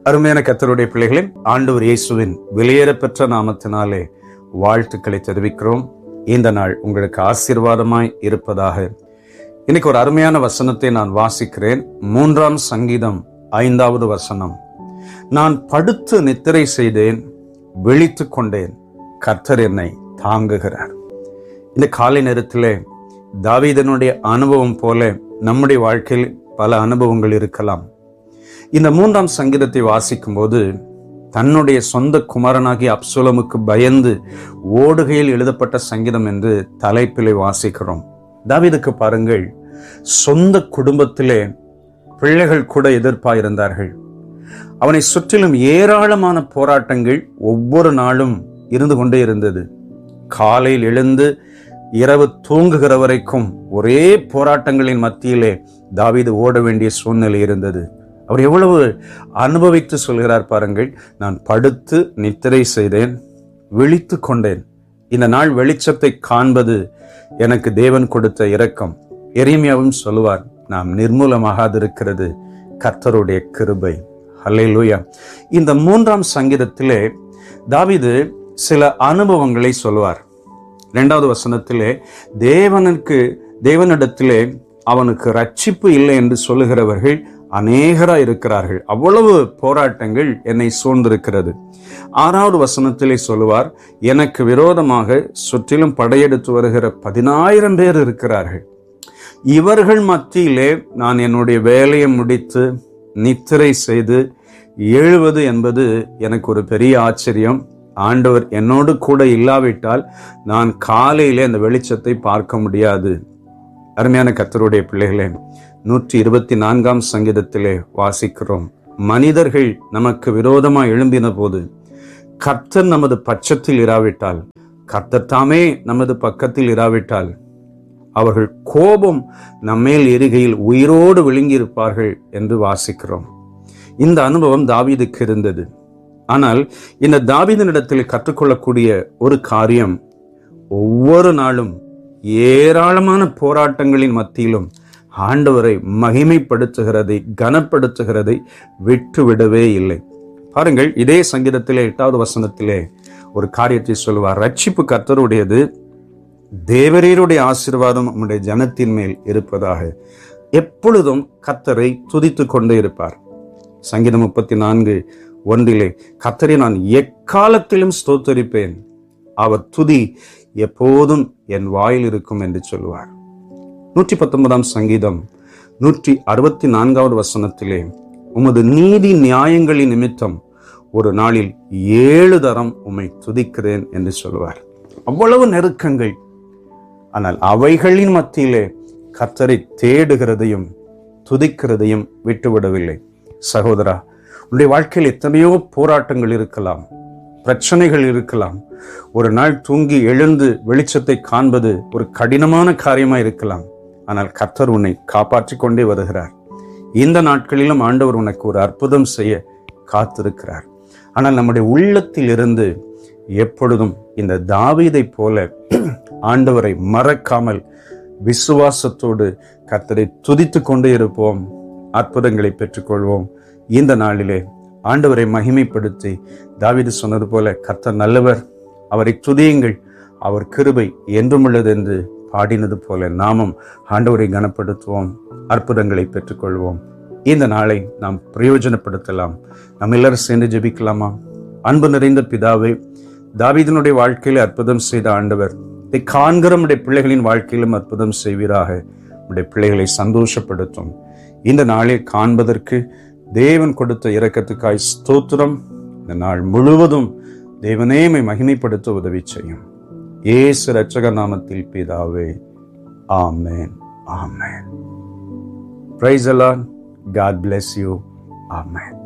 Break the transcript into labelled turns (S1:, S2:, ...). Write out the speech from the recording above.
S1: அருமையான கத்தருடைய பிள்ளைகளே ஆண்டவர் இயேசுவின் வெளியேறப்பெற்ற நாமத்தினாலே வாழ்த்துக்களை தெரிவிக்கிறோம் இந்த நாள் உங்களுக்கு ஆசீர்வாதமாய் இருப்பதாக இன்னைக்கு ஒரு அருமையான வசனத்தை நான் வாசிக்கிறேன் மூன்றாம் சங்கீதம் ஐந்தாவது வசனம் நான் படுத்து நித்திரை செய்தேன் விழித்துக் கொண்டேன் கர்த்தர் என்னை தாங்குகிறார் இந்த காலை நேரத்திலே தாவீதனுடைய அனுபவம் போல நம்முடைய வாழ்க்கையில் பல அனுபவங்கள் இருக்கலாம் இந்த மூன்றாம் சங்கீதத்தை வாசிக்கும்போது தன்னுடைய சொந்த குமாரனாகிய அப்சுலமுக்கு பயந்து ஓடுகையில் எழுதப்பட்ட சங்கீதம் என்று தலைப்பிலே வாசிக்கிறோம் தாவீதுக்கு பாருங்கள் சொந்த குடும்பத்திலே பிள்ளைகள் கூட எதிர்ப்பாயிருந்தார்கள் அவனை சுற்றிலும் ஏராளமான போராட்டங்கள் ஒவ்வொரு நாளும் இருந்து கொண்டே இருந்தது காலையில் எழுந்து இரவு தூங்குகிற வரைக்கும் ஒரே போராட்டங்களின் மத்தியிலே தாவீது ஓட வேண்டிய சூழ்நிலை இருந்தது அவர் எவ்வளவு அனுபவித்து சொல்கிறார் பாருங்கள் நான் படுத்து நித்திரை செய்தேன் விழித்து கொண்டேன் இந்த நாள் வெளிச்சத்தை காண்பது எனக்கு தேவன் கொடுத்த இரக்கம் எரேமியாவும் சொல்லுவார் நாம் நிர்மூலமாகாதிருக்கிறது கர்த்தருடைய கிருபை ஹல்லேலூயா இந்த மூன்றாம் சங்கீதத்திலே தாவீது சில அனுபவங்களை சொல்லுவார் இரண்டாவது வசனத்திலே தேவனுக்கு தேவனிடத்திலே அவனுக்கு ரட்சிப்பு இல்லை என்று சொல்லுகிறவர்கள் அநேகரா இருக்கிறார்கள் அவ்வளவு போராட்டங்கள் என்னை சூழ்ந்திருக்கிறது ஆறாவது வசனத்திலே சொல்லுவார் எனக்கு விரோதமாக சுற்றிலும் படையெடுத்து வருகிற பதினாயிரம் பேர் இருக்கிறார்கள் இவர்கள் மத்தியிலே நான் என்னுடைய வேலையை முடித்து நித்திரை செய்து எழுவது என்பது எனக்கு ஒரு பெரிய ஆச்சரியம் ஆண்டவர் என்னோடு கூட இல்லாவிட்டால் நான் காலையிலே அந்த வெளிச்சத்தை பார்க்க முடியாது அருமையான கத்தருடைய பிள்ளைகளே நூற்றி இருபத்தி நான்காம் சங்கீதத்திலே வாசிக்கிறோம் மனிதர்கள் நமக்கு விரோதமாக எழும்பின போது கர்த்தர் நமது பட்சத்தில் இராவிட்டால் கர்த்தர் தாமே நமது பக்கத்தில் இராவிட்டால் அவர்கள் கோபம் நம்மேல் எரிகையில் உயிரோடு விழுங்கியிருப்பார்கள் என்று வாசிக்கிறோம் இந்த அனுபவம் தாவீதுக்கு இருந்தது ஆனால் இந்த தாவீதனிடத்தில் கற்றுக்கொள்ளக்கூடிய ஒரு காரியம் ஒவ்வொரு நாளும் ஏராளமான போராட்டங்களின் மத்தியிலும் ஆண்டவரை மகிமைப்படுத்துகிறதை கனப்படுத்துகிறதை விட்டுவிடவே இல்லை பாருங்கள் இதே சங்கீதத்திலே எட்டாவது வசனத்திலே ஒரு காரியத்தை சொல்லுவார் ரட்சிப்பு கர்த்தருடையது தேவரீருடைய ஆசீர்வாதம் நம்முடைய ஜனத்தின் மேல் இருப்பதாக எப்பொழுதும் கத்தரை துதித்து கொண்டே இருப்பார் சங்கீதம் முப்பத்தி நான்கு ஒன்றிலே கத்தரை நான் எக்காலத்திலும் ஸ்தோத்தரிப்பேன் அவர் துதி எப்போதும் என் வாயில் இருக்கும் என்று சொல்லுவார் நூற்றி பத்தொன்பதாம் சங்கீதம் நூற்றி அறுபத்தி நான்காவது வசனத்திலே உமது நீதி நியாயங்களின் நிமித்தம் ஒரு நாளில் ஏழு தரம் உம்மை துதிக்கிறேன் என்று சொல்லுவார் அவ்வளவு நெருக்கங்கள் ஆனால் அவைகளின் மத்தியிலே கர்த்தரை தேடுகிறதையும் துதிக்கிறதையும் விட்டுவிடவில்லை சகோதரா உன்னுடைய வாழ்க்கையில் எத்தனையோ போராட்டங்கள் இருக்கலாம் பிரச்சனைகள் இருக்கலாம் ஒரு நாள் தூங்கி எழுந்து வெளிச்சத்தை காண்பது ஒரு கடினமான காரியமா இருக்கலாம் ஆனால் கர்த்தர் உன்னை காப்பாற்றி கொண்டே வருகிறார் இந்த நாட்களிலும் ஆண்டவர் உனக்கு ஒரு அற்புதம் செய்ய காத்திருக்கிறார் ஆனால் நம்முடைய உள்ளத்தில் இருந்து எப்பொழுதும் இந்த தாவீதை போல ஆண்டவரை மறக்காமல் விசுவாசத்தோடு கர்த்தரை துதித்து கொண்டே இருப்போம் அற்புதங்களை பெற்றுக்கொள்வோம் இந்த நாளிலே ஆண்டவரை மகிமைப்படுத்தி தாவீது சொன்னது போல கர்த்தர் நல்லவர் அவரை துதியுங்கள் அவர் கிருபை என்றும் உள்ளது என்று பாடினது போல நாமும் ஆண்டவரை கனப்படுத்துவோம் அற்புதங்களை பெற்றுக்கொள்வோம் இந்த நாளை நாம் பிரயோஜனப்படுத்தலாம் நம்ம எல்லாரும் சேர்ந்து ஜெபிக்கலாமா அன்பு நிறைந்த பிதாவே தாவீதனுடைய வாழ்க்கையில் அற்புதம் செய்த ஆண்டவர் இதை காண்கிற நம்முடைய பிள்ளைகளின் வாழ்க்கையிலும் அற்புதம் செய்வீராக நம்முடைய பிள்ளைகளை சந்தோஷப்படுத்தும் இந்த நாளில் காண்பதற்கு தேவன் கொடுத்த இரக்கத்துக்காய் ஸ்தோத்திரம் இந்த நாள் முழுவதும் தேவனேமை மகிமைப்படுத்த உதவி செய்யும் ஏசு ரட்சக நாமத்தில் பிதாவே ஆமேன் ஆமேன் பிரைஸ் அலான் காட் பிளெஸ் யூ ஆமேன்